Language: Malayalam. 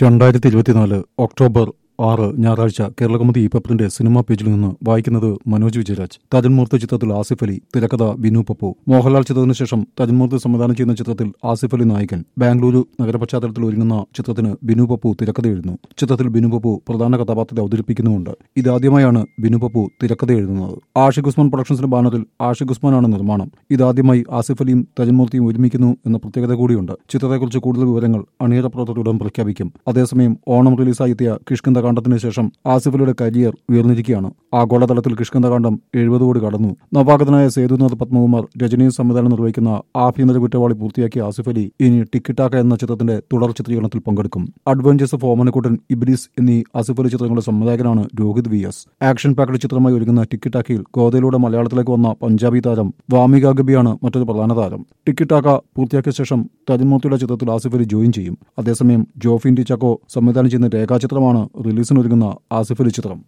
രണ്ടായിരത്തി ഇരുപത്തിനാല് ഒക്ടോബർ ആറ് ഞായറാഴ്ച കേരളകൗമുദി ഈ പേപ്പറിന്റെ സിനിമാ പേജിൽ നിന്ന് വായിക്കുന്നത് മനോജ് വിജയരാജ് തജൻമൂർത്തി ചിത്രത്തിൽ ആസിഫ് അലി തിരക്കഥ ബിനു പപ്പു മോഹൻലാൽ ചിത്രത്തിന് ശേഷം തജൻമൂർത്തി സംവിധാനം ചെയ്യുന്ന ചിത്രത്തിൽ ആസിഫ് അലി നായകൻ ബാംഗ്ലൂരു നഗരപശ്ചാത്തലത്തിൽ ഒരുങ്ങുന്ന ചിത്രത്തിന് ബിനു പപ്പു തിരക്കഥ എഴുതുന്നു ചിത്രത്തിൽ ബിനു പപ്പു പ്രധാന കഥാപാത്രത്തെ അവതരിപ്പിക്കുന്നുമുണ്ട് ഇതാദ്യമായാണ് ബിനു പപ്പു തിരക്കഥ എഴുതുന്നത് ആഷിഖ് ഉസ്മാൻ പ്രൊഡക്ഷൻസിന്റെ ബാനറിൽ ആഷിഖ് ഉസ്മാനാണ് നിർമ്മാണം ഇതാദ്യമായി ആസിഫ് അലിയും തജൻമൂർത്തിയും ഒരുമിക്കുന്നു എന്ന പ്രത്യേകത കൂടിയുണ്ട് ചിത്രത്തെക്കുറിച്ച് കൂടുതൽ വിവരങ്ങൾ അണിയറ പ്രവർത്തകരുடன் പ്രഖ്യാപിക്കും അതേസമയം ഓണം റിലീസായി എത്തിയ കിഷ്കിന്ധകാണ്ഡത്തിന് ശേഷം ആസിഫ് അലിയുടെ കരിയർ ഉയർന്നിരിക്കുകയാണ് ആഗോളതലത്തിൽ കിഷ്കിന്ധകാണ്ഡം എഴുപത് കോടി കടന്നു നവാഗതനായ സേതുനാഥ് പത്മകുമാർ രജനിയും സംവിധാനം നിർവഹിക്കുന്ന ആഭ്യന്തര കുറ്റവാളി പൂർത്തിയാക്കിയ ആസിഫ് അലി ഇനി ടിക്കിട്ടാക്ക എന്ന ചിത്രത്തിന്റെ തുടർ ചിത്രീകരണത്തിൽ പങ്കെടുക്കും അഡ്വഞ്ചേഴ്സ് ഓഫ് ഓമനക്കുട്ടൻ ഇബ്രീസ് എന്നീ ആസിഫ് അലി ചിത്രങ്ങളുടെ സംവിധായകനാണ് Rohit V S action packed ചിത്രമായി ഒരുങ്ങുന്ന ടിക്കിട്ടാക്കയിൽ ഗോദയിലൂടെ മലയാളത്തിലേക്ക് വന്ന പഞ്ചാബി താരം വാമിക ഗബിയാണ് മറ്റൊരു പ്രധാന താരം ടിക്കിട്ടാക്ക പൂർത്തിയാക്കിയ ശേഷം തജിമൂർത്തിയുടെ ചിത്രത്തിൽ ആസിഫ് അലി ജോയിൻ ചെയ്യും അതേസമയം ജോഫിൻ ടി ചക്കോ സംവിധാനം ചെയ്യുന്ന രേഖാചിത്രമാണ് റിലീസിനൊരുങ്ങുന്ന ആസിഫ് അലി ചിത്രം